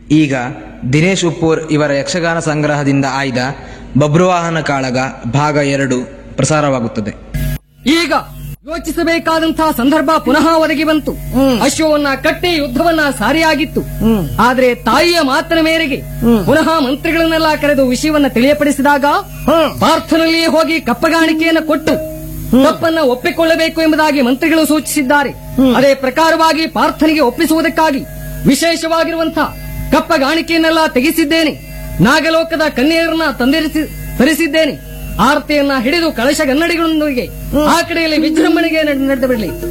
ಈಗ ದಿನೇಶ್ ಉಪ್ಪೂರ್ ಇವರ ಯಕ್ಷಗಾನ ಸಂಗ್ರಹದಿಂದ ಆಯ್ದ ಬಬ್ರುವಾಹನ ಕಾಳಗ ಭಾಗ ಎರಡು ಪ್ರಸಾರವಾಗುತ್ತದೆ ಈಗ ಯೋಚಿಸಬೇಕಾದಂತಹ ಸಂದರ್ಭ ಪುನಃ ಒದಗಿ ಬಂತು ಅಶ್ವವನ್ನ ಕಟ್ಟಿ ಯುದ್ಧವನ್ನ ಸಾರಿಯಾಗಿತ್ತು ಆದ್ರೆ ತಾಯಿಯ ಮಾತಿನ ಮೇರೆಗೆ ಪುನಃ ಮಂತ್ರಿಗಳನ್ನೆಲ್ಲ ಕರೆದು ವಿಷಯವನ್ನ ತಿಳಿಯಪಡಿಸಿದಾಗ ಪಾರ್ಥನಲ್ಲಿಯೇ ಹೋಗಿ ಕಪ್ಪಗಾಣಿಕೆಯನ್ನು ಕೊಟ್ಟು ತಪ್ಪನ್ನ ಒಪ್ಪಿಕೊಳ್ಳಬೇಕು ಎಂಬುದಾಗಿ ಮಂತ್ರಿಗಳು ಸೂಚಿಸಿದ್ದಾರೆ ಅದೇ ಪ್ರಕಾರವಾಗಿ ಪಾರ್ಥನಿಗೆ ಒಪ್ಪಿಸುವುದಕ್ಕಾಗಿ ವಿಶೇಷವಾಗಿರುವಂತಹ ಕಪ್ಪಗಾಣಿಕೆಯನ್ನೆಲ್ಲ ತೆಗೆಸಿದ್ದೇನೆ ನಾಗಲೋಕದ ಕನ್ಯೆಯರನ್ನ ತಂದಿರಿಸಿ ತರಿಸಿದ್ದೇನೆ ಆರತಿಯನ್ನ ಹಿಡಿದು ಕಳಶ ಗನ್ನಡಿಗಳೊಂದಿಗೆ ಆ ಕಡೆಯಲ್ಲಿ ವಿಜೃಂಭಣೆಗೆ ನಡೆದು ಬಿಡಲಿ